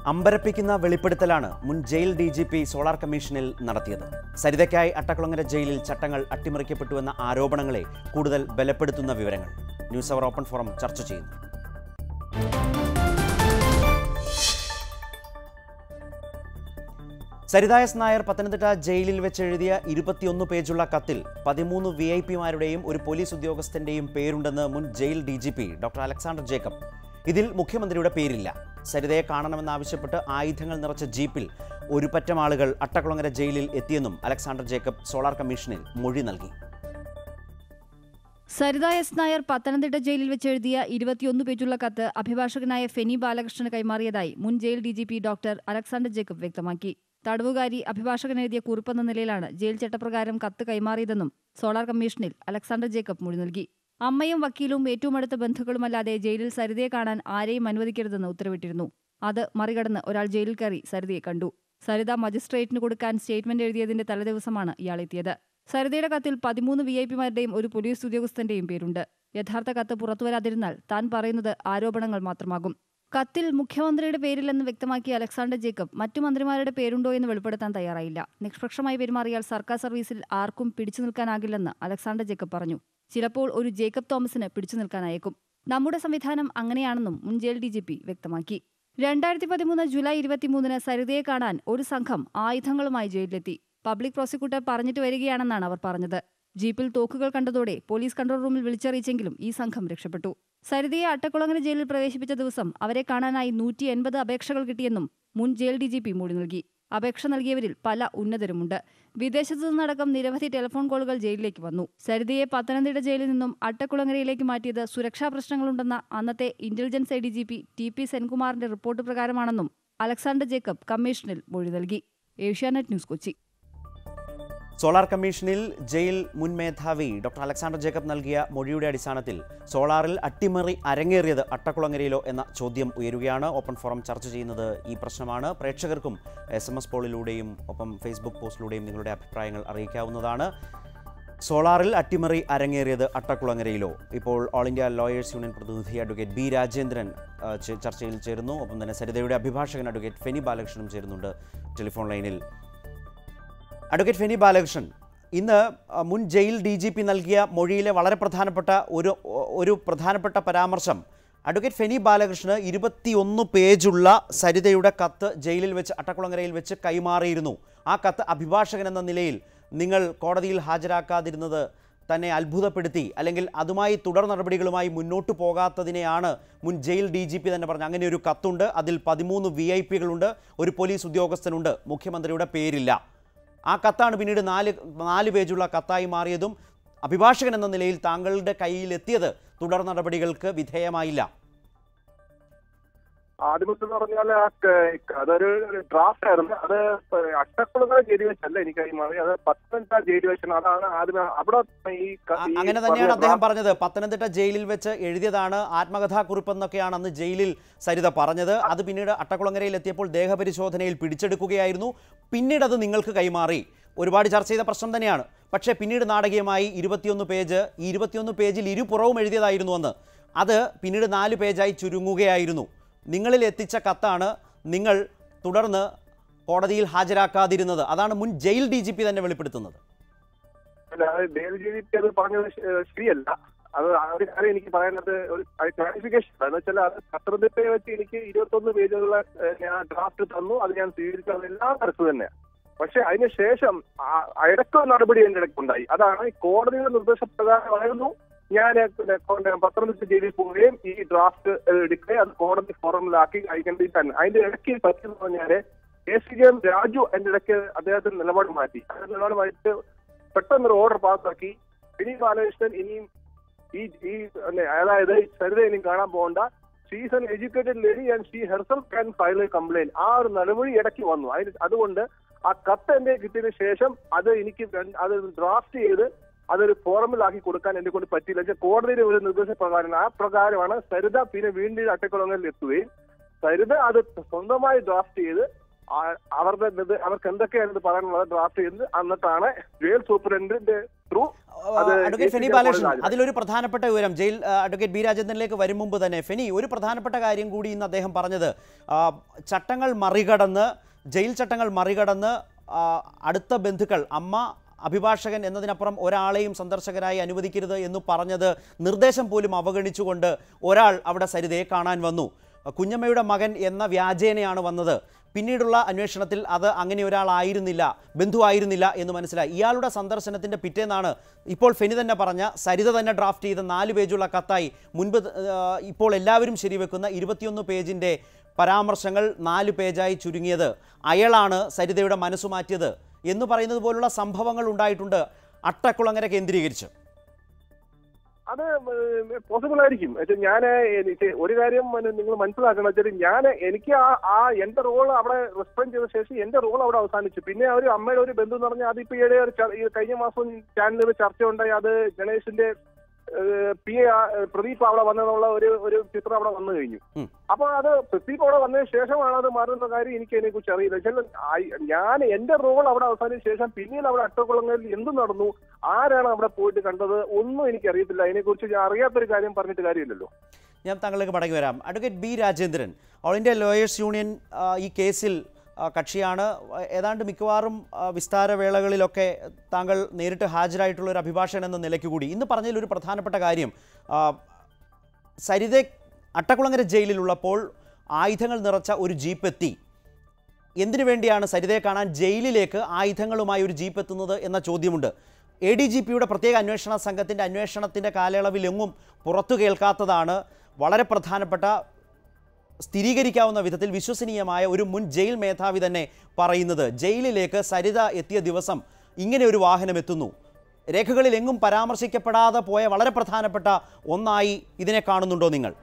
അമ്പരപ്പിക്കുന്ന വെളിപ്പെടുത്തലാണ് മുൻ jail D G P solar കമ്മീഷനിൽ നടത്തിയത് സരിതയ്ക്കായി അട്ടക്കുളങ്ങര ജയിലിൽ ചട്ടങ്ങൾ അട്ടിമറിക്കപ്പെട്ടുവെന്ന ആരോപണങ്ങളെ കൂടുതൽ ബലപ്പെടുത്തുന്ന വിവരങ്ങൾ ന്യൂസ് അവർ ഓപ്പൺ ഫോറം ചർച്ച ചെയ്യുന്നു സരിത എസ് നായർ പത്തനംതിട്ട ജയിലിൽ വെച്ച് എഴുതിയ ഇരുപത്തിയൊന്ന് പേജുള്ള കത്തിൽ പതിമൂന്ന് വി ഐ പിമാരുടെയും ഒരു പോലീസ് ഉദ്യോഗസ്ഥന്റെയും പേരുണ്ടെന്ന് മുൻ jail D G P doctor Alexander Jacob ഇതിൽ മുഖ്യമന്ത്രിയുടെ പേരില്ല സരിതയെ കാണണമെന്നാവശ്യപ്പെട്ട് ആയുധങ്ങൾ നിറച്ച ജീപ്പിൽ ഒരു പറ്റം ആളുകൾ അട്ടക്കുളങ്ങര ജയിലിൽ എത്തിയെന്നും അലക്സാണ്ടർ ജേക്കബ് സോളാർ കമ്മീഷനിൽ മൊഴി നൽകി സരിത എസ് നായർ പത്തനംതിട്ട ജയിലിൽ വെച്ച് എഴുതിയ ഇരുപത്തിയൊന്ന് പേജുള്ള കത്ത് അഭിഭാഷകനായ ഫെനി ബാലകൃഷ്ണന് കൈമാറിയതായി മുൻ jail D G P doctor Alexander Jacob വ്യക്തമാക്കി തടവുകാരി അഭിഭാഷകൻ എഴുതിയ കുറിപ്പെന്ന നിലയിലാണ് ജയിൽ ചട്ടപ്രകാരം കത്ത് കൈമാറിയതെന്നും സോളാർ കമ്മീഷനിൽ അലക്സാണ്ടർ ജേക്കബ് മൊഴി നൽകി അമ്മയും വക്കീലും ഏറ്റവും അടുത്ത ബന്ധുക്കളുമല്ലാതെ ജയിലിൽ സരിതയെ കാണാൻ ആരെയും അനുവദിക്കരുതെന്ന് ഉത്തരവിട്ടിരുന്നു അത് മറികടന്ന് ഒരാൾ ജയിലിൽ കയറി സരിതയെ കണ്ടു സരിത മജിസ്ട്രേറ്റിന് കൊടുക്കാൻ സ്റ്റേറ്റ്മെന്റ് എഴുതിയതിന്റെ തലേദിവസമാണ് ഇയാളെത്തിയത് സരിതയുടെ കത്തിൽ പതിമൂന്ന് വി ഐ പിമാരുടെയും ഒരു പോലീസ് ഉദ്യോഗസ്ഥന്റെയും പേരുണ്ട് യഥാർത്ഥ കത്ത് പുറത്തുവരാതിരുന്നാൽ താൻ പറയുന്നത് ആരോപണങ്ങൾ മാത്രമാകും കത്തിൽ മുഖ്യമന്ത്രിയുടെ പേരില്ലെന്ന് വ്യക്തമാക്കിയ അലക്സാണ്ടർ ജേക്കബ് മറ്റു മന്ത്രിമാരുടെ പേരുണ്ടോ എന്ന് വെളിപ്പെടുത്താൻ തയ്യാറായില്ല നിഷ്പക്ഷമായി പെരുമാറിയാൽ സർക്കാർ സർവീസിൽ ആർക്കും പിടിച്ചു നിൽക്കാനാകില്ലെന്ന് അലക്സാണ്ടർ ജേക്കബ് പറഞ്ഞു ചിലപ്പോൾ ഒരു ജേക്കബ് തോമസിന് പിടിച്ചു നിൽക്കാനായേക്കും നമ്മുടെ സംവിധാനം അങ്ങനെയാണെന്നും മുൻ ജയിൽ ഡി ജി പി വ്യക്തമാക്കി രണ്ടായിരത്തി പതിമൂന്ന് ജൂലൈ ഇരുപത്തിമൂന്നിന് സരിതയെ കാണാൻ ഒരു സംഘം ആയുധങ്ങളുമായി ജയിലിലെത്തി പബ്ലിക് പ്രോസിക്യൂട്ടർ പറഞ്ഞിട്ട് വരികയാണെന്നാണ് അവർ പറഞ്ഞത് ജീപ്പിൽ തോക്കുകൾ കണ്ടതോടെ പോലീസ് കൺട്രോൾ റൂമിൽ വിളിച്ചറിയിച്ചെങ്കിലും ഈ സംഘം രക്ഷപ്പെട്ടു സരിതയെ അട്ടക്കുളങ്ങര ജയിലിൽ പ്രവേശിപ്പിച്ച ദിവസം അവരെ കാണാനായി നൂറ്റി എൺപത് അപേക്ഷകൾ കിട്ടിയെന്നും മുൻ ജയിൽ ഡി ജി പി മൊഴി നൽകി അപേക്ഷ നൽകിയവരിൽ പല ഉന്നതരുമുണ്ട് വിദേശത്തു നിന്നടക്കം നിരവധി ടെലിഫോൺ കോളുകൾ ജയിലിലേക്ക് വന്നു സരിതയെ പത്തനംതിട്ട ജയിലിൽ നിന്നും അട്ടക്കുളങ്ങരയിലേക്ക് മാറ്റിയത് സുരക്ഷാ പ്രശ്നങ്ങളുണ്ടെന്ന അന്നത്തെ intelligence I D G P T P സെൻകുമാറിന്റെ റിപ്പോർട്ട് പ്രകാരമാണെന്നും അലക്സാണ്ടർ ജേക്കബ് കമ്മീഷനിൽ മൊഴി നൽകി ഏഷ്യാനെറ്റ് ന്യൂസ് കൊച്ചി സോളാർ കമ്മീഷനിൽ ജയിൽ മുൻ മേധാവി ഡോക്ടർ അലക്സാണ്ടർ ജേക്കബ് നൽകിയ മൊഴിയുടെ അടിസ്ഥാനത്തിൽ സോളാറിൽ അട്ടിമറി അരങ്ങേറിയത് അട്ടക്കുളങ്ങരയിലോ എന്ന ചോദ്യം ഉയരുകയാണ് ഓപ്പൺ ഫോറം ചർച്ച ചെയ്യുന്നത് ഈ പ്രശ്നമാണ് പ്രേക്ഷകർക്കും എസ് എം എസ് പോളിലൂടെയും ഒപ്പം ഫേസ്ബുക്ക് പോസ്റ്റിലൂടെയും നിങ്ങളുടെ അഭിപ്രായങ്ങൾ അറിയിക്കാവുന്നതാണ് സോളാറിൽ അട്ടിമറി അരങ്ങേറിയത് അട്ടക്കുളങ്ങരയിലോ ഇപ്പോൾ ഓൾ ഇന്ത്യ ലോയേഴ്സ് യൂണിയൻ പ്രതിനിധി അഡ്വക്കേറ്റ് ബി രാജേന്ദ്രൻ ആ, ചെ- ചർച്ചയിൽ ചേരുന്നു ഒപ്പം തന്നെ സരിതയുടെ അഭിഭാഷകൻ അഡ്വക്കേറ്റ് ഫെനി ബാലകൃഷ്ണനും ചേരുന്നുണ്ട് ടെലിഫോൺ ലൈനിൽ അഡ്വക്കേറ്റ് ഫെനി ബാലകൃഷ്ണൻ ഇന്ന് അഹ്, മുൻ ജയിൽ ഡി ജി പി നൽകിയ മൊഴിയിലെ വളരെ പ്രധാനപ്പെട്ട ഒരു ഒരു പ്രധാനപ്പെട്ട പരാമർശം അഡ്വക്കേറ്റ് ഫെനി ബാലകൃഷ്ണന് ഇരുപത്തിയൊന്ന് പേജുള്ള സരിതയുടെ കത്ത് ജയിലിൽ വെച്ച് അട്ടക്കുളങ്ങരയിൽ വെച്ച് കൈമാറിയിരുന്നു ആ കത്ത് അഭിഭാഷകൻ എന്ന നിലയിൽ നിങ്ങൾ കോടതിയിൽ ഹാജരാക്കാതിരുന്നത് തന്നെ അത്ഭുതപ്പെടുത്തി അല്ലെങ്കിൽ അതുമായി തുടർ നടപടികളുമായി മുന്നോട്ട് പോകാത്തതിനെയാണ് മുൻ ജയിൽ ഡി ജി പി തന്നെ പറഞ്ഞു അങ്ങനെ ഒരു കത്തുണ്ട് അതിൽ പതിമൂന്ന് വി ഐ പികളുണ്ട് ഒരു പോലീസ് ഉദ്യോഗസ്ഥനുണ്ട് മുഖ്യമന്ത്രിയുടെ പേരില്ല ആ കത്താണ് പിന്നീട് നാല് നാല് പേജുള്ള കത്തായി മാറിയതും അഭിഭാഷകൻ എന്ന നിലയിൽ താങ്കളുടെ കയ്യിലെത്തിയത് തുടർ നടപടികൾക്ക് വിധേയമായില്ല ആദ്യമത്തെ പറഞ്ഞാൽ ആ ക- അതൊരു ഡ്രാഫ്റ്റ് ആയിരുന്നു അത് അട്ടക്കുളങ്ങര ജയിലിൽ വെച്ചല്ല എനിക്ക് കൈമാറി അത് പത്തനംതിട്ട ജയിലിൽ വെച്ചാണ് അതാണ് ആദ്യം അവിടെ ഈ ക- ആ- ഈ അങ്ങനെ പറഞ്ഞ തന്നെയാണ് അദ്ദേഹം draft- പറഞ്ഞത് പത്തനംതിട്ട ജയിലിൽ വെച്ച് എഴുതിയതാണ് ആത്മകഥാക്കുറിപ്പെന്നൊക്കെയാണ് അന്ന് ജയിലിൽ സരിത പറഞ്ഞത് അത് പിന്നീട് അട്ടക്കുളങ്ങരയിൽ എത്തിയപ്പോൾ ദേഹപരിശോധനയിൽ പിടിച്ചെടുക്കുകയായിരുന്നു പിന്നീട് അത് നിങ്ങൾക്ക് കൈമാറി ഒരുപാട് ചർച്ച ചെയ്ത പ്രശ്നം തന്നെയാണ് പക്ഷേ പിന്നീട് നാടകീയമായി ഇരുപത്തിയൊന്ന് പേജ് ഈ ഇരുപത്തിയൊന്ന് പേജിൽ ഇരുപുറവും എഴുതിയതായിരുന്നു അന്ന് അത് പിന്നീട് നാല് പേജായി ചുരുങ്ങുകയായിരുന്നു നിങ്ങളിൽ എത്തിച്ച കത്താണ് നിങ്ങൾ തുടർന്ന് കോടതിയിൽ ഹാജരാക്കാതിരുന്നത് അതാണ് മുൻ ജയിൽ ഡി ജി പി തന്നെ വെളിപ്പെടുത്തുന്നത് അല്ല, അത് ദേവജീവിക്ക് അത് പറഞ്ഞത് ശ- ശരിയല്ല അത് ആ ഒരു കാര്യം എനിക്ക് പറയാനുള്ളത് ഒരു ക്ലാരിഫിക്കേഷൻ എന്ന് വെച്ചാൽ അത് പത്തനംതിട്ടയെ വെച്ച് എനിക്ക് ഇരുപത്തൊന്ന് പേജുള്ള ഏഹ്, ഞാൻ ഡ്രാഫ്റ്റ് തന്നു അത് ഞാൻ സ്വീകരിച്ചു അതെല്ലാം കറക്റ്റ് തന്നെയാണ് പക്ഷെ അതിനുശേഷം ആ- ഇടയ്ക്ക് ഒരു നടപടി എന്റെ ഇടയ്ക്ക് ഉണ്ടായി അതാണ് ഈ കോടതിയുടെ നിർദ്ദേശപ്രകാരമായിരുന്നു ഞാൻ പിന്നെ കോടതി- പത്തനംതിട്ട ജയിലിൽ പോവുകയും ഈ ഡ്രാഫ്റ്റ് എടുക്കുകയും അത് കോടതി ഫോറമിലാക്കി അയക്കേണ്ടി തന്നെ അതിന്റെ ഇടയ്ക്ക് പറ്റിയെന്ന് പറഞ്ഞാല് A C J M Raju എന്റെ ഇടയ്ക്ക് അദ്ദേഹത്തിന്റെ നിലപാട് മാറ്റി ആ നിലപാട് മാറ്റിയിട്ട് പെട്ടെന്നൊരു ഓർഡർ പാസ്സാക്കി ഇനി ബാലകൃഷ്ണൻ ഇനിയും ഈ ഈ അല്ലെ, അതായത് സരിത ഇനിയും കാണാൻ പോകണ്ട she's an educated lady and she herself can file a complaint ആ ഒരു നടപടി ഇടയ്ക്ക് വന്നു അതിന് അതുകൊണ്ട് ആ കത്ത് എന്റെ കിട്ടിയതിനു ശേഷം അത് എനിക്ക് രണ്ട്- അത് ഡ്രാഫ്റ്റ് ചെയ്ത് അതൊരു ഫോറമിലാക്കി കൊടുക്കാൻ എന്നെ കൊണ്ട് പറ്റിയില്ല പക്ഷേ കോടതിയുടെ ഒരു നിർദ്ദേശപ്രകാരം ആ പ്രകാരമാണ് സരിത പിന്നെ വീണ്ടും അട്ടക്കുളങ്ങളിൽ എത്തുകയും സരിത അത് സ്വന്തമായി ഡ്രാഫ്റ്റ് ചെയ്ത് ആ- അവരുടെ നിർദ്ദേ- അവർക്ക് എന്തൊക്കെയാണ് ഇത് പറയാനുള്ളത് ഡ്രാഫ്റ്റ് ചെയ്ത് എന്നിട്ടാണ് ജയിൽ സൂപ്രണ്ടിന്റെ ത്രൂ അത് അഡ്വക്കേറ്റ് ഫെനി ജയിപ്പിക്കാൻ ബാലകൃഷ്ണൻ പോകുന്ന അതിലൊരു പ്രധാനപ്പെട്ട വിവരം ജയിൽ ആ, അഡ്വക്കേറ്റ് ബി രാജേന്ദ്രനിലേക്ക് വരും മുമ്പ് തന്നെ ഫെനി ഒരു പ്രധാനപ്പെട്ട കാര്യം കൂടി ഇന്ന് അദ്ദേഹം പറഞ്ഞത് ആ, ചട്ടങ്ങൾ മറികടന്ന് ജയിൽ ചട്ടങ്ങൾ മറികടന്ന് ആ, അടുത്ത ബന്ധുക്കൾ അമ്മ അഭിഭാഷകൻ എന്നതിനപ്പുറം ഒരാളെയും സന്ദർശകരായി അനുവദിക്കരുത് എന്ന് പറഞ്ഞത് നിർദ്ദേശം പോലും അവഗണിച്ചുകൊണ്ട് ഒരാൾ അവിടെ സരിതയെ കാണാൻ വന്നു കുഞ്ഞമ്മയുടെ മകൻ എന്ന വ്യാജേനയാണ് വന്നത് പിന്നീടുള്ള അന്വേഷണത്തിൽ അത് അങ്ങനെ ഒരാളായിരുന്നില്ല ബന്ധുവായിരുന്നില്ല എന്ന് മനസ്സിലായി ഇയാളുടെ സന്ദർശനത്തിൻ്റെ പിറ്റേന്നാണ് ഇപ്പോൾ ഫെനി തന്നെ പറഞ്ഞ സരിത തന്നെ ഡ്രാഫ്റ്റ് ചെയ്ത നാല് പേജുള്ള കത്തായി മുൻപ് ആ, ഇപ്പോൾ എല്ലാവരും ശരിവെക്കുന്ന ഇരുപത്തിയൊന്ന് പേജിൻ്റെ പരാമർശങ്ങൾ നാല് പേജായി ചുരുങ്ങിയത് അയാളാണ് സരിതയുടെ മനസ്സു മാറ്റിയത് എന്ന് പറയുന്നത് പോലുള്ള സംഭവങ്ങൾ ഉണ്ടായിട്ടുണ്ട് അട്ടക്കുളങ്ങര കേന്ദ്രീകരിച്ച് അത് പോസിബിൾ ആയിരിക്കും പക്ഷെ ഞാൻ ഒരു കാര്യം നിങ്ങൾ മനസ്സിലാക്കണം വെച്ചാൽ ഞാൻ എനിക്ക് ആ ആ എന്റെ റോൾ അവിടെ റെസ്പോണ്ട് ചെയ്ത ശേഷം എന്റെ റോൾ അവിടെ അവസാനിച്ചു പിന്നെ ഒരു അമ്മയുടെ ഒരു ബന്ധു എന്ന് പറഞ്ഞാൽ അത് ഇപ്പൊ ഈയിടെ ഒരു ചർ- ഈ കഴിഞ്ഞ മാസം ചാനലിൽ ചർച്ച ഉണ്ടായി അത് ഗണേഷിന്റെ പി എ പ്രദീപ് അവിടെ വന്നെന്നുള്ള ഒരു ഒരു ചിത്രം അവിടെ വന്നു കഴിഞ്ഞു ഉം. അപ്പൊ അത് പ്രദീപ് അവിടെ വന്നതിന് ശേഷമാണ് അത് മാറുന്ന കാര്യം എനിക്ക് അതിനെ കുറിച്ച് അറിയില്ല ചില ഞാൻ എന്റെ റോൾ അവിടെ അവസാനിച്ച ശേഷം പിന്നീട് അവിടെ അട്ടക്കുളങ്ങളിൽ എന്ത് നടന്നു ആരാണ് അവിടെ പോയിട്ട് കണ്ടത് ഒന്നും എനിക്ക് അറിയത്തില്ല അതിനെക്കുറിച്ച് ഞാൻ അറിയാത്തൊരു കാര്യം പറഞ്ഞിട്ട് കാര്യമില്ലല്ലോ ഞാൻ താങ്കളിലേക്ക് മടങ്ങി വരാം advocate B Rajendran all India lawyers union ആ, ഈ കേസിൽ ആ, കക്ഷിയാണ് ഏതാണ്ട് മിക്കവാറും ആ, വിസ്താരവേളകളിലൊക്കെ താങ്കൾ നേരിട്ട് ഹാജരായിട്ടുള്ള ഒരു അഭിഭാഷകൻ എന്ന നിലയ്ക്ക് കൂടി ഇന്ന് പറഞ്ഞതിൽ ഒരു പ്രധാനപ്പെട്ട കാര്യം ആ, സരിത അട്ടക്കുളങ്ങര ജയിലിലുള്ളപ്പോൾ ആയുധങ്ങൾ നിറച്ച ഒരു ജീപ്പ് എത്തി എന്തിനു വേണ്ടിയാണ് സരിതയെ കാണാൻ ജയിലിലേക്ക് ആയുധങ്ങളുമായി ഒരു ജീപ്പ് എത്തുന്നത് എന്ന ചോദ്യമുണ്ട് എ ഡി ജി പിയുടെ പ്രത്യേക അന്വേഷണ സംഘത്തിൻ്റെ അന്വേഷണത്തിൻ്റെ കാലയളവിലെങ്ങും പുറത്തു കേൾക്കാത്തതാണ് വളരെ പ്രധാനപ്പെട്ട സ്ഥിരീകരിക്കാവുന്ന വിധത്തിൽ വിശ്വസനീയമായ ഒരു മുൻ ജയിൽ മേധാവി തന്നെ പറയുന്നത് ജയിലിലേക്ക് സരിത എത്തിയ ദിവസം ഇങ്ങനെ ഒരു വാഹനം എത്തുന്നു രേഖകളിൽ എങ്ങും പരാമർശിക്കപ്പെടാതെ പോയ വളരെ പ്രധാനപ്പെട്ട ഒന്നായി ഇതിനെ കാണുന്നുണ്ടോ നിങ്ങൾ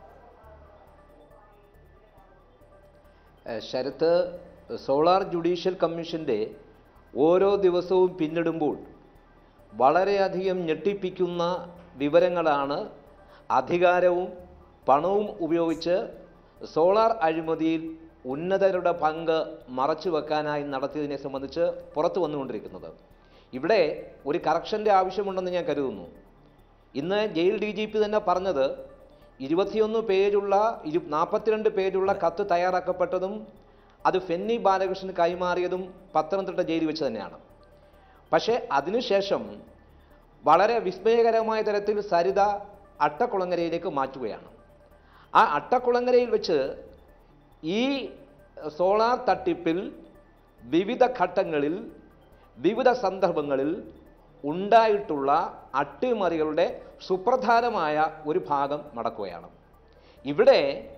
ഏഹ് ശരത്ത് സോളാർ ജുഡീഷ്യൽ കമ്മീഷൻ്റെ ഓരോ ദിവസവും പിന്നിടുമ്പോൾ വളരെയധികം ഞെട്ടിപ്പിക്കുന്ന വിവരങ്ങളാണ് അധികാരവും പണവും ഉപയോഗിച്ച് സോളാർ അഴിമതിയിൽ ഉന്നതരുടെ പങ്ക് മറച്ചു വെക്കാനായി നടത്തിയതിനെ സംബന്ധിച്ച് പുറത്തു വന്നുകൊണ്ടിരിക്കുന്നത് ഇവിടെ ഒരു കറക്ഷൻ്റെ ആവശ്യമുണ്ടെന്ന് ഞാൻ കരുതുന്നു ഇന്ന് ജയിൽ ഡി ജി പി തന്നെ പറഞ്ഞത് ഇരുപത്തിയൊന്ന് പേജുള്ള ഇരു നാൽപ്പത്തിരണ്ട് പേജുള്ള കത്ത് തയ്യാറാക്കപ്പെട്ടതും അത് ഫെന്നി ബാലകൃഷ്ണന് കൈമാറിയതും പത്തനംതിട്ട ജയിലിൽ വെച്ച് തന്നെയാണ് പക്ഷേ അതിനുശേഷം വളരെ വിസ്മയകരമായ തരത്തിൽ സരിത അട്ടക്കുളങ്ങരയിലേക്ക് മാറ്റുകയാണ് ആ അട്ടക്കുളങ്ങരയിൽ വെച്ച് ഈ സോളാർ തട്ടിപ്പിൽ വിവിധ ഘട്ടങ്ങളിൽ വിവിധ സന്ദർഭങ്ങളിൽ ഉണ്ടായിട്ടുള്ള അട്ടിമറികളുടെ സുപ്രധാനമായ ഒരു ഭാഗം നടക്കുകയാണ് ഇവിടെ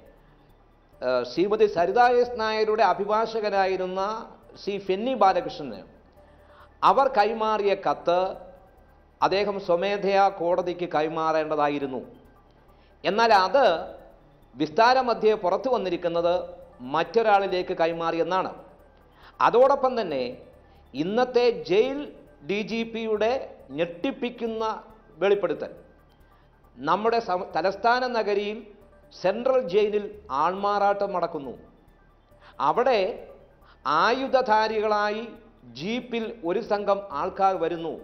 ഏഹ്, ശ്രീമതി സരിത എസ് നായരുടെ അഭിഭാഷകനായിരുന്ന ശ്രീ ഫെന്നി ബാലകൃഷ്ണന് അവർ കൈമാറിയ കത്ത് അദ്ദേഹം സ്വമേധയാ കോടതിക്ക് കൈമാറേണ്ടതായിരുന്നു എന്നാൽ അത് വിസ്താരമധ്യേ പുറത്തു വന്നിരിക്കുന്നത് മറ്റൊരാളിലേക്ക് കൈമാറിയെന്നാണ് അതോടൊപ്പം തന്നെ ഇന്നത്തെ ജയിൽ ഡി ജി പിയുടെ ഞെട്ടിപ്പിക്കുന്ന വെളിപ്പെടുത്തൽ നമ്മുടെ സം- തലസ്ഥാന നഗരിയിൽ സെൻട്രൽ ജയിലിൽ ആൾമാറാട്ടം നടക്കുന്നു അവിടെ ആയുധധാരികളായി ജീപ്പിൽ ഒരു സംഘം ആൾക്കാർ വരുന്നു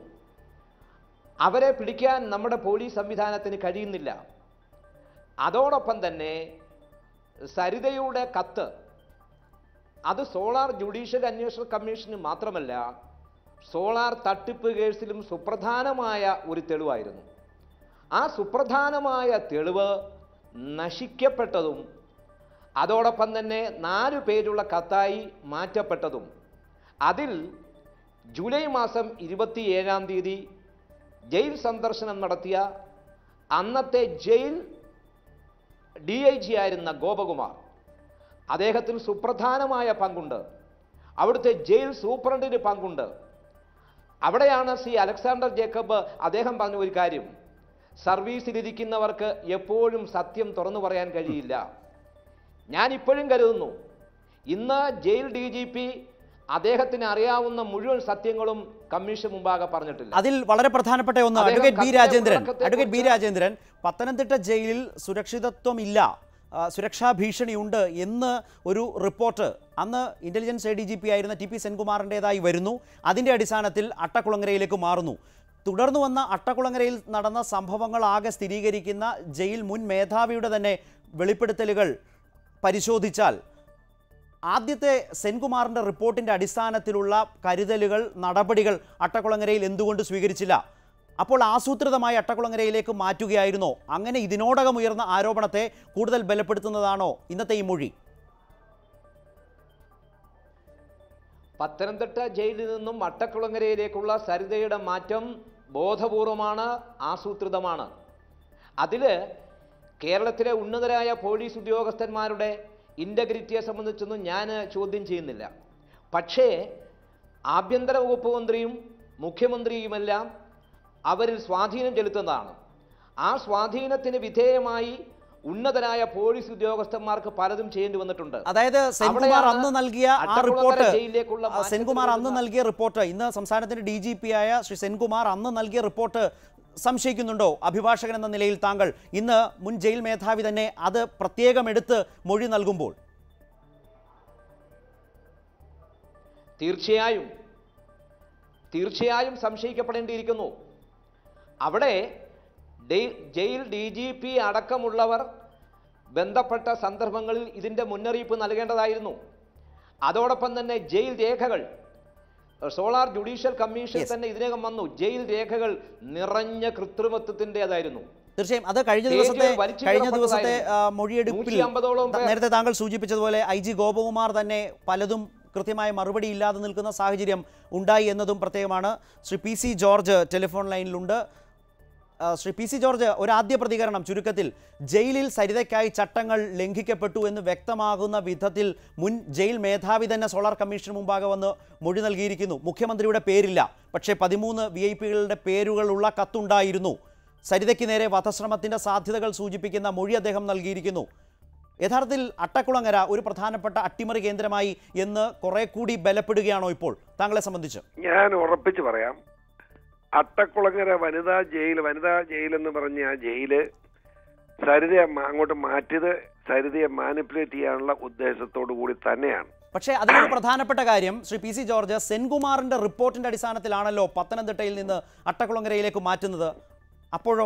അവരെ പിടിക്കാൻ നമ്മുടെ പോലീസ് സംവിധാനത്തിന് കഴിയുന്നില്ല അതോടൊപ്പം തന്നെ സരിതയുടെ കത്ത് അത് സോളാർ ജുഡീഷ്യൽ അന്വേഷണ കമ്മീഷന് മാത്രമല്ല സോളാർ തട്ടിപ്പ് കേസിലും സുപ്രധാനമായ ഒരു തെളിവായിരുന്നു ആ സുപ്രധാനമായ തെളിവ് നശിക്കപ്പെട്ടതും അതോടൊപ്പം തന്നെ നാല് പേരുള്ള കത്തായി മാറ്റപ്പെട്ടതും അതിൽ ജൂലൈ മാസം ഇരുപത്തിയേഴാം തീയതി ജയിൽ സന്ദർശനം നടത്തിയ അന്നത്തെ ജയിൽ ഡി ഐ ജി ആയിരുന്ന ഗോപകുമാർ അദ്ദേഹത്തിൽ സുപ്രധാനമായ പങ്കുണ്ട് അവിടുത്തെ ജയിൽ സൂപ്രണ്ടിന് പങ്കുണ്ട് അവിടെയാണ് സി അലക്സാണ്ടർ ജേക്കബ് അദ്ദേഹം പറഞ്ഞ ഒരു കാര്യം സർവീസിലിരിക്കുന്നവർക്ക് എപ്പോഴും സത്യം തുറന്നു പറയാൻ കഴിയില്ല ഞാൻ ഇപ്പോഴും കരുതുന്നു ഇന്ന് ജയിൽ ഡി ജി പി അദ്ദേഹത്തിന് അറിയാവുന്ന മുഴുവൻ സത്യങ്ങളും കമ്മീഷൻ മുമ്പാകെ പറഞ്ഞിട്ടില്ല അതിൽ വളരെ പ്രധാനപ്പെട്ട ഒന്ന് അദ്ദേഹം അഡ്വക്കേറ്റ് ബി കത്തിലെ രാജേന്ദ്രൻ ഉള്ളടക്കത്തെ അഡ്വക്കേറ്റ് ബി കുറിച്ച് രാജേന്ദ്രൻ പത്തനംതിട്ട ജയിലിൽ സുരക്ഷിതത്വമില്ല ആ, സുരക്ഷാ ഭീഷണിയുണ്ട് എന്ന് ഒരു റിപ്പോർട്ട് അന്ന് intelligence A D G P ആയിരുന്ന ടി പി സെൻകുമാറിൻ്റെതായി വരുന്നു അതിൻ്റെ അടിസ്ഥാനത്തിൽ അട്ടക്കുളങ്ങരയിലേക്ക് മാറുന്നു തുടർന്നു വന്ന അട്ടക്കുളങ്ങരയിൽ നടന്ന സംഭവങ്ങൾ ആകെ സ്ഥിരീകരിക്കുന്ന ജയിൽ മുൻ മേധാവിയുടെ തന്നെ വെളിപ്പെടുത്തലുകൾ പരിശോധിച്ചാൽ ആദ്യത്തെ സെൻകുമാറിൻ്റെ റിപ്പോർട്ടിൻ്റെ അടിസ്ഥാനത്തിലുള്ള കരുതലുകൾ നടപടികൾ അട്ടക്കുളങ്ങരയിൽ എന്തുകൊണ്ട് സ്വീകരിച്ചില്ല അപ്പോൾ ആസൂത്രിതമായി അട്ടക്കുളങ്ങരയിലേക്ക് മാറ്റുകയായിരുന്നോ അങ്ങനെ ഇതിനോടകം ഉയർന്ന ആരോപണത്തെ കൂടുതൽ ബലപ്പെടുത്തുന്നതാണോ ഇന്നത്തെ ഈ മൊഴി പത്തനംതിട്ട ജയിലിൽ നിന്നും അട്ടക്കുളങ്ങരയിലേക്കുള്ള സരിതയുടെ മാറ്റം ബോധപൂർവമാണ് ആസൂത്രിതമാണ് അതിൽ കേരളത്തിലെ ഉന്നതരായ പോലീസ് ഉദ്യോഗസ്ഥന്മാരുടെ ഇൻ്റഗ്രിറ്റിയെ സംബന്ധിച്ചൊന്നും ഞാൻ ചോദ്യം ചെയ്യുന്നില്ല പക്ഷേ ആഭ്യന്തര വകുപ്പ് മന്ത്രിയും മുഖ്യമന്ത്രിയുമെല്ലാം അവരിൽ സ്വാധീനം ചെലുത്തുന്നതാണ് ആ സ്വാധീനത്തിന് വിധേയമായി ഉന്നതരായ പോലീസ് ഉദ്യോഗസ്ഥന്മാർക്ക് പലതും ചെയ്യേണ്ടി വന്നിട്ടുണ്ട് അതായത് സെൻകുമാർ അവിടെയാണ് അന്ന് നൽകിയ ആ അട്ടക്കുളങ്ങര റിപ്പോർട്ട് ജയിലിലേക്കുള്ള ആ, സെൻകുമാർ അന്ന് മാറ്റത്തിൽ നൽകിയ റിപ്പോർട്ട് ഇന്ന് സംസ്ഥാനത്തിന്റെ ഡി ജി പി ആയ ശ്രീ സെൻകുമാർ അന്ന് നൽകിയ റിപ്പോർട്ട് സംശയിക്കുന്നുണ്ടോ അഭിഭാഷകൻ എന്ന നിലയിൽ താങ്കൾ ഇന്ന് മുൻ ജയിൽ മേധാവി തന്നെ അത് പ്രത്യേകം എടുത്ത് മൊഴി നൽകുമ്പോൾ തീർച്ചയായും തീർച്ചയായും സംശയിക്കപ്പെടേണ്ടിയിരിക്കുന്നു അവിടെ ഡെ- ജയിൽ ഡി ജി പി അടക്കമുള്ളവർ ബന്ധപ്പെട്ട സന്ദർഭങ്ങളിൽ ഇതിൻ്റെ മുന്നറിയിപ്പ് നൽകേണ്ടതായിരുന്നു അതോടൊപ്പം തന്നെ ജയിൽ രേഖകൾ സോളാർ ജുഡീഷ്യൽ കമ്മീഷൻ Yes. തന്നെ ഇതിനകം വന്നു ജയിൽ രേഖകൾ നിറഞ്ഞ കൃത്രിമത്വത്തിൻ്റെതായിരുന്നു തീർച്ചയായും അത് കഴിഞ്ഞ പേജുകൾ ദിവസത്തെ വലിച്ചു കഴിഞ്ഞ കീറപ്പെട്ടതായിരുന്നു. ദിവസത്തെ ആ, മൊഴിയെടുപ്പിൽ 150 ത- നേരത്തെ താങ്കൾ സൂചിപ്പിച്ചതുപോലെ ഐ ജി ഗോപകുമാർ തന്നെ പലതും കൃത്യമായ മറുപടി ഇല്ലാതെ നിൽക്കുന്ന സാഹചര്യം ഉണ്ടായി എന്നതും പ്രത്യേകമാണ് Shri P C George telephone ലൈനിലുണ്ട് ആ, ശ്രീ പി സി ജോർജ് ഒരു ആദ്യ പ്രതികരണം ചുരുക്കത്തിൽ ജയിലിൽ സരിതയ്ക്കായി ചട്ടങ്ങൾ ലംഘിക്കപ്പെട്ടു എന്ന് വ്യക്തമാകുന്ന വിധത്തിൽ മുൻ ജയിൽ മേധാവി തന്നെ സോളാർ കമ്മീഷന് മുമ്പാകെ വന്ന് മൊഴി നൽകിയിരിക്കുന്നു മുഖ്യമന്ത്രിയുടെ പേരില്ല പക്ഷേ പതിമൂന്ന് വി ഐ പികളുടെ പേരുകളുള്ള കത്തുണ്ടായിരുന്നു സരിതയ്ക്ക് നേരെ വധശ്രമത്തിന്റെ സാധ്യതകൾ സൂചിപ്പിക്കുന്ന മൊഴി അദ്ദേഹം നൽകിയിരിക്കുന്നു യഥാർത്ഥത്തിൽ അട്ടക്കുളങ്ങര ഒരു പ്രധാനപ്പെട്ട അട്ടിമറി കേന്ദ്രമായി എന്ന് കുറെ കൂടി ബലപ്പെടുകയാണോ ഇപ്പോൾ താങ്കളെ സംബന്ധിച്ച് ഞാൻ ഉറപ്പിച്ച് പറയാം അട്ടക്കുളങ്ങര വനിതാ ജയിൽ വനിതാ ജയിൽ എന്ന് പറഞ്ഞ ആ ജയില് സരിതയെ മ- അങ്ങോട്ട് മാറ്റിയത് സരിതയെ മാനിപ്പുലേറ്റ് ചെയ്യാനുള്ള ഉദ്ദേശത്തോടു കൂടി തന്നെയാണ് പക്ഷേ അതിലൊരു പ്രധാനപ്പെട്ട കാര്യം ശ്രീ പി സി ജോർജ് സെൻകുമാറിന്റെ റിപ്പോർട്ടിന്റെ അടിസ്ഥാനത്തിലാണല്ലോ പത്തനംതിട്ടയിൽ നിന്ന് അട്ടക്കുളങ്ങരയിലേക്ക് മാറ്റുന്നത് അപ്പോഴോ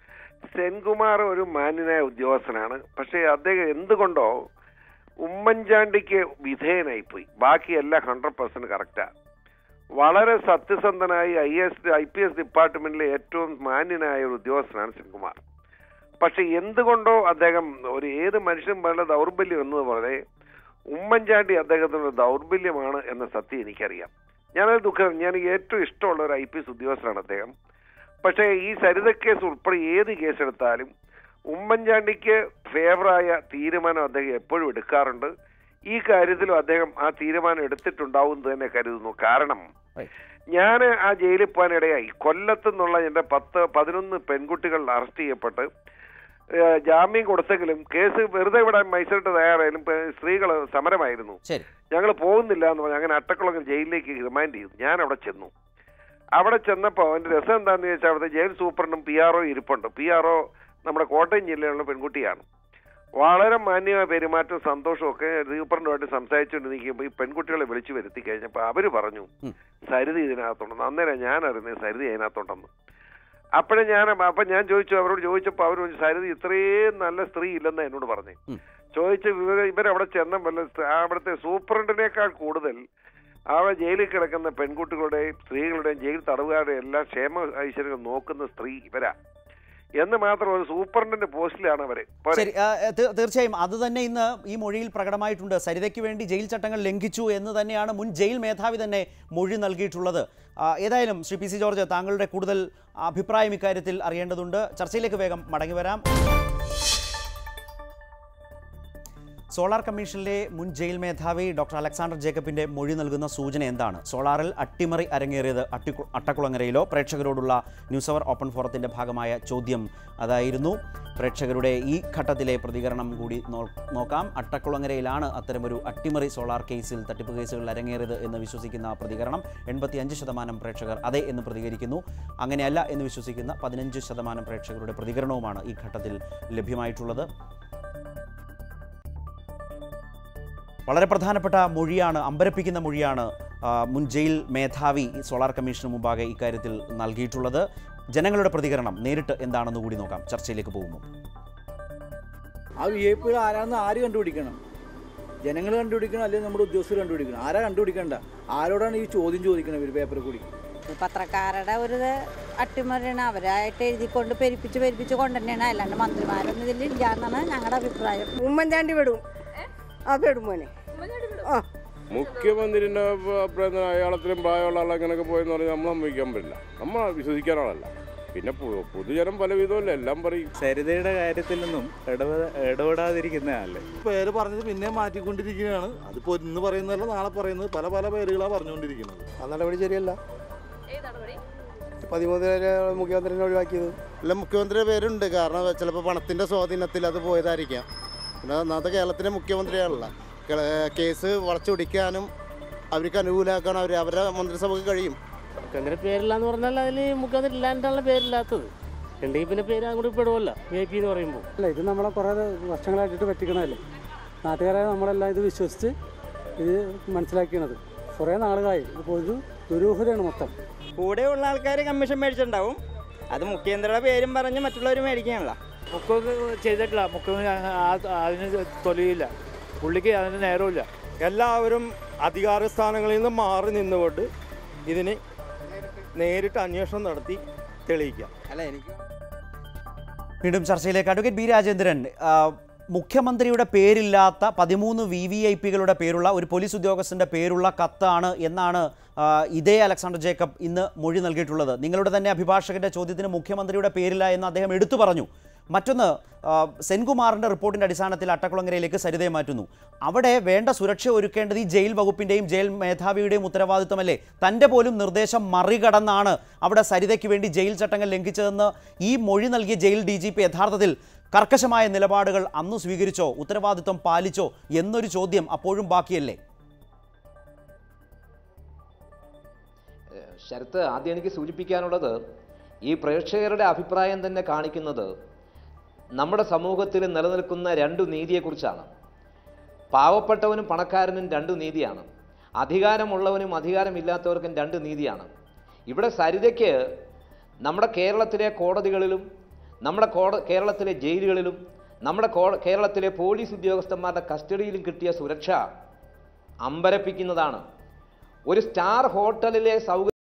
സെൻകുമാർ ഒരു മാന്യനായ ഉദ്യോഗസ്ഥനാണ് പക്ഷേ അദ്ദേഹം എന്തുകൊണ്ടോ ഉമ്മൻചാണ്ടിക്ക് വിധേയനായിപ്പോയി ബാക്കിയെല്ലാം ഹൺഡ്രഡ് പെർസെന്റ് കറക്റ്റാ വളരെ സത്യസന്ധനായി I S I P S ഡിപ്പാർട്ട്മെന്റിലെ ഏറ്റവും മാന്യനായ ഒരു ഉദ്യോഗസ്ഥനാണ് സെൻകുമാർ പക്ഷെ എന്തുകൊണ്ടോ അദ്ദേഹം ഒരു ഏത് മനുഷ്യനും വളരെ ദൗർബല്യം എന്നതുപോലെ ഉമ്മൻചാണ്ടി അദ്ദേഹത്തിന്റെ ദൗർബല്യമാണ് എന്ന സത്യം എനിക്കറിയാം ഞാനത് ദുഃഖം ഞാൻ ഏറ്റവും ഇഷ്ടമുള്ള ഒരു ഐ പി എസ് ഉദ്യോഗസ്ഥനാണ് അദ്ദേഹം പക്ഷേ ഈ സരിത കേസ് ഉൾപ്പെടെ ഏത് കേസ് എടുത്താലും ഉമ്മൻചാണ്ടിക്ക് ഫേവറായ തീരുമാനം അദ്ദേഹം എപ്പോഴും എടുക്കാറുണ്ട് ഈ കാര്യത്തിലും അദ്ദേഹം ആ തീരുമാനം എടുത്തിട്ടുണ്ടാവും എന്ന് തന്നെ കരുതുന്നു കാരണം Right. ഞാൻ ആ ജയിലിൽ പോകാനിടയായി കൊല്ലത്തു നിന്നുള്ള എൻ്റെ പത്ത് പതിനൊന്ന് പെൺകുട്ടികൾ അറസ്റ്റ് ചെയ്യപ്പെട്ട് ഏഹ്, ജാമ്യം കൊടുത്തെങ്കിലും കേസ് വെറുതെ വിടാൻ മൈസൂരിട്ട് തയ്യാറായാലും സ്ത്രീകൾ സമരമായിരുന്നു ശരി ഞങ്ങൾ പോകുന്നില്ല എന്ന് പറഞ്ഞ് അങ്ങനെ അട്ടക്കുളങ്ങൽ ജയിലിലേക്ക് റിമാൻഡ് ചെയ്തു ഞാൻ അവിടെ ചെന്നു അവിടെ ചെന്നപ്പോൾ അതിന്റെ രസം എന്താണെന്ന് ചോദിച്ചാൽ അവിടുത്തെ ജയിൽ സൂപ്രണ്ടും പി ആർ ഒ ഇരിപ്പുണ്ട് പി ആർ ഒ നമ്മുടെ കോട്ടയം ജില്ലയിലുള്ള പെൺകുട്ടിയാണ് വളരെ മാന്യമായ പെരുമാറ്റം സന്തോഷവും ഒക്കെ സൂപ്രണ്ടുമായിട്ട് സംസാരിച്ചുകൊണ്ട് നിൽക്കുമ്പോൾ ഈ പെൺകുട്ടികളെ വിളിച്ചു വരുത്തി കഴിഞ്ഞപ്പോൾ അവര് പറഞ്ഞു ഉം. സരിത ഇതിനകത്തുണ്ടെന്ന് അന്നേരം ഞാൻ അറിയുന്നത് സരിത അതിനകത്തുണ്ടെന്ന് അപ്പോഴേ ഞാൻ അപ്പൊ ഞാൻ ചോദിച്ചു അവരോട് ചോദിച്ചപ്പോൾ അവർ പറഞ്ഞു സരിത ഇത്രയും നല്ല സ്ത്രീ ഇല്ലെന്ന് എന്നോട് പറഞ്ഞു ഉം. ചോദിച്ച് ഇവർ ഇവരവിടെ ചെന്ന വല്ല സ്ത്രീ- അവിടുത്തെ സൂപ്രണ്ടിനേക്കാൾ കൂടുതൽ അവിടെ ജയിലിൽ കിടക്കുന്ന പെൺകുട്ടികളുടെയും സ്ത്രീകളുടെയും ജയിൽ തടവുകാരുടെയും എല്ലാ ക്ഷേമ ഐശ്വര്യങ്ങൾ നോക്കുന്ന സ്ത്രീ ഇവരാ എന്ന് മാത്രം ഒരു സൂപ്രണ്ടിന്റെ പോസ്റ്റിലാണ് അവര് പോരെ? ശരി ആ, തീ- തീർച്ചയായും അത് തന്നെ ഇന്ന് ഈ മൊഴിയിൽ പ്രകടമായിട്ടുണ്ട് സരിതയ്ക്ക് വേണ്ടി ജയിൽ ചട്ടങ്ങൾ ലംഘിച്ചു എന്ന് തന്നെയാണ് മുൻ ജയിൽ മേധാവി തന്നെ മൊഴി നൽകിയിട്ടുള്ളത് ആ, ഏതായാലും ശ്രീ പി സി ജോർജ് താങ്കളുടെ കൂടുതൽ അഭിപ്രായം ഇക്കാര്യത്തിൽ അറിയേണ്ടതുണ്ട് ചർച്ചയിലേക്ക് വേഗം മടങ്ങി വരാം സോളാർ കമ്മീഷനിലെ മുൻ ജയിൽ മേധാവി ഡോക്ടർ അലക്സാണ്ടർ ജേക്കബിന്റെ മൊഴി നൽകുന്ന സൂചന എന്താണ് സോളാറിൽ അട്ടിമറി അരങ്ങേറിയത് അട്ടിക്കു അട്ടക്കുളങ്ങരയിലോ പ്രേക്ഷകരോടുള്ള ന്യൂസ് അവർ ഓപ്പൺ ഫോറത്തിന്റെ ഭാഗമായ ചോദ്യം അതായിരുന്നു പ്രേക്ഷകരുടെ ഈ ഘട്ടത്തിലെ പ്രതികരണം കൂടി നോ- നോക്കാം അട്ടക്കുളങ്ങരയിലാണ് അത്തരമൊരു അട്ടിമറി സോളാർ കേസിൽ തട്ടിപ്പ് കേസുകളിൽ അരങ്ങേറിയത് എന്ന് വിശ്വസിക്കുന്ന പ്രതികരണം എൺപത്തിയഞ്ച് ശതമാനം പ്രേക്ഷകർ അതെ എന്ന് പ്രതികരിക്കുന്നു അങ്ങനെയല്ല എന്ന് വിശ്വസിക്കുന്ന പതിനഞ്ച് ശതമാനം പ്രേക്ഷകരുടെ പ്രതികരണവുമാണ് ഈ ഘട്ടത്തിൽ ലഭ്യമായിട്ടുള്ളത് വളരെ പ്രധാനപ്പെട്ട മൊഴിയാണ് അമ്പരപ്പിക്കുന്ന മൊഴിയാണ് ആ, മുൻ ജയിൽ മേധാവി ഈ സോളാർ കമ്മീഷന് മുമ്പാകെ ഇക്കാര്യത്തിൽ നൽകിയിട്ടുള്ളത് ജനങ്ങളുടെ പ്രതികരണം നേരിട്ട് എന്താണെന്ന് കൂടി നോക്കാം ചർച്ചയിലേക്ക് പോകുമ്പോൾ ആ വി ഐ പികൾ ആരാണെന്ന് ആര് കണ്ടുപിടിക്കണം ജനങ്ങൾ കണ്ടുപിടിക്കണം അല്ലെങ്കിൽ നമ്മുടെ ഉദ്യോഗസ്ഥർ കണ്ടുപിടിക്കണം ആരാ കണ്ടുപിടിക്കണ്ട ആരോടാണ് ഈ ചോദ്യം ചോദിക്കുന്നത് ഇവർ പേപ്പറിൽ കൂടി പത്രക്കാരുടെ ഒരു ഇത് അട്ടിമറിയാണ് അവരായിട്ട് എഴുതിക്കൊണ്ട് പെരുപ്പിച്ച് പെരുപ്പിച്ച് കൊണ്ടുതന്നെയാണ് അല്ലാണ്ട് മന്ത്രിമാരൊന്നും ഇതിൽ ഇല്ല എന്നാണ് ഞങ്ങളുടെ അഭിപ്രായം ഉമ്മൻചാണ്ടി വിടും ആ വിടും മോനെ ആ മുഖ്യമന്ത്രിന്റെ അഭിപ്രായത്തിന് അയാളത്രയും പ്രായമുള്ള ആൾ അങ്ങനെയൊക്കെ പോയെന്ന് പറഞ്ഞാൽ നമ്മൾ സമ്മതിക്കാൻ പറ്റില്ല നമ്മൾ വിശ്വസിക്കാൻ ആളല്ല പിന്നെ പൊ- പൊതുജനം പല വിധമല്ല എല്ലാം പറയും സരിതയുടെ കാര്യത്തിൽ നിന്നും ഇടപെട ഇടപെടാതിരിക്കുന്നതല്ലേ പേര് പറഞ്ഞത് പിന്നെ മാറ്റിക്കൊണ്ടിരിക്കുകയാണ് അതിപ്പോ ഇന്ന് പറയുന്നതല്ല നാളെ പറയുന്നത് പല പല പേരുകളാണ് പറഞ്ഞുകൊണ്ടിരിക്കുന്നത് ആ നടപടി ശരിയല്ല പതിമൂന്ന് പേരെ മുഖ്യമന്ത്രിനെ ഒഴിവാക്കിയത് അല്ല മുഖ്യമന്ത്രിയുടെ പേരുണ്ട് കാരണം ചിലപ്പോൾ പണത്തിന്റെ സ്വാധീനത്തിൽ അത് പോയതായിരിക്കാം പിന്നെ ഒന്നാമത്തെ കേരളത്തിലെ മുഖ്യമന്ത്രിയാണല്ല കേ- കേസ് വളച്ചൊടിക്കാനും അവർക്ക് അനുകൂലമാക്കാൻ അവർ അവരുടെ മന്ത്രിസഭക്ക് കഴിയും മുഖ്യമന്ത്രി പേരില്ല എന്ന് പറഞ്ഞാൽ അതിൽ മുഖ്യമന്ത്രി ഇല്ലാണ്ടാണല്ലോ പേരില്ലാത്തത് ഉണ്ടെങ്കിൽ പിന്നെ പേര് അങ്ങോട്ട് പെടുമല്ല വി ഐ പി എന്ന് പറയുമ്പോൾ അല്ല ഇത് നമ്മളെ കുറേ വർഷങ്ങളായിട്ട് പറ്റിക്കണതല്ലേ നാട്ടുകാരെ നമ്മളെല്ലാം ഇത് വിശ്വസിച്ച് ഇത് മനസ്സിലാക്കിയത് കുറേ നാളുകളായി ഇപ്പോൾ ഒരു ദുരൂഹതയാണ് മൊത്തം കൂടെയുള്ള ആൾക്കാർ കമ്മീഷൻ മേടിച്ചിട്ടുണ്ടാവും അത് മുഖ്യമന്ത്രിയുടെ പേരും പറഞ്ഞ് മറ്റുള്ളവർ മേടിക്കാനുള്ള മുഖ്യമന്ത്രി ചെയ്തിട്ടില്ല മുഖ്യമന്ത്രി അതിന് തൊലിയില്ല പുള്ളിക്ക് അതിന് നേരമില്ല എല്ലാവരും അധികാര സ്ഥാനങ്ങളിൽ നിന്ന് മാറി നിന്നുകൊണ്ട് ഇതിന് നേരിട്ട് അന്വേഷണം നടത്തി തെളിയിക്കാം അല്ല എനിക്ക് വീണ്ടും ചർച്ചയിലേക്ക് അഡ്വക്കേറ്റ് ബി രാജേന്ദ്രൻ ആ, മുഖ്യമന്ത്രിയുടെ പേരില്ലാത്ത പതിമൂന്ന് വി വി ഐ പികളുടെ പേരുള്ള ഒരു പോലീസ് ഉദ്യോഗസ്ഥൻ്റെ പേരുള്ള കത്താണ് എന്നാണ് ആ, ഇതേ അലക്സാണ്ടർ ജേക്കബ് ഇന്ന് മൊഴി നൽകിയിട്ടുള്ളത് നിങ്ങളുടെ തന്നെ അഭിഭാഷകന്റെ ചോദ്യത്തിന് മുഖ്യമന്ത്രിയുടെ പേരില്ല എന്ന് അദ്ദേഹം എടുത്തു പറഞ്ഞു മറ്റൊന്ന് ആ, സെൻകുമാറിന്റെ റിപ്പോർട്ടിന്റെ അടിസ്ഥാനത്തിൽ അട്ടക്കുളങ്ങരയിലേക്ക് സരിതയെ മാറ്റുന്നു അവിടെ വേണ്ട സുരക്ഷ ഒരുക്കേണ്ടത് ഈ ജയിൽ വകുപ്പിന്റെയും ജയിൽ മേധാവിയുടെയും ഉത്തരവാദിത്തമല്ലേ തൻ്റെ പോലും നിർദ്ദേശം മറികടന്നാണ് അവിടെ സരിതയ്ക്ക് വേണ്ടി ജയിൽ ചട്ടങ്ങൾ ലംഘിച്ചതെന്ന് ഈ മൊഴി നൽകിയ ജയിൽ ഡി ജി പി യഥാർത്ഥത്തിൽ കർക്കശമായ നിലപാടുകൾ അന്ന് സ്വീകരിച്ചോ ഉത്തരവാദിത്വം പാലിച്ചോ എന്നൊരു ചോദ്യം അപ്പോഴും ബാക്കിയല്ലേ ഏഹ് ശരത്ത് ആദ്യം എനിക്ക് സൂചിപ്പിക്കാനുള്ളത് ഈ പ്രേക്ഷകരുടെ അഭിപ്രായം തന്നെ കാണിക്കുന്നത് നമ്മുടെ സമൂഹത്തിൽ നിലനിൽക്കുന്ന രണ്ടു നീതിയെക്കുറിച്ചാണ് പാവപ്പെട്ടവനും പണക്കാരനും രണ്ടു നീതിയാണ് അധികാരമുള്ളവനും അധികാരമില്ലാത്തവർക്കും രണ്ട് നീതിയാണ് ഇവിടെ സരിതയ്ക്ക് നമ്മുടെ കേരളത്തിലെ കോടതികളിലും നമ്മുടെ കോട കേരളത്തിലെ ജയിലുകളിലും നമ്മുടെ കോ- കേരളത്തിലെ പോലീസ് ഉദ്യോഗസ്ഥന്മാരുടെ കസ്റ്റഡിയിലും കിട്ടിയ സുരക്ഷ അമ്പരപ്പിക്കുന്നതാണ് ഒരു സ്റ്റാർ ഹോട്ടലിലെ സൗകര്യം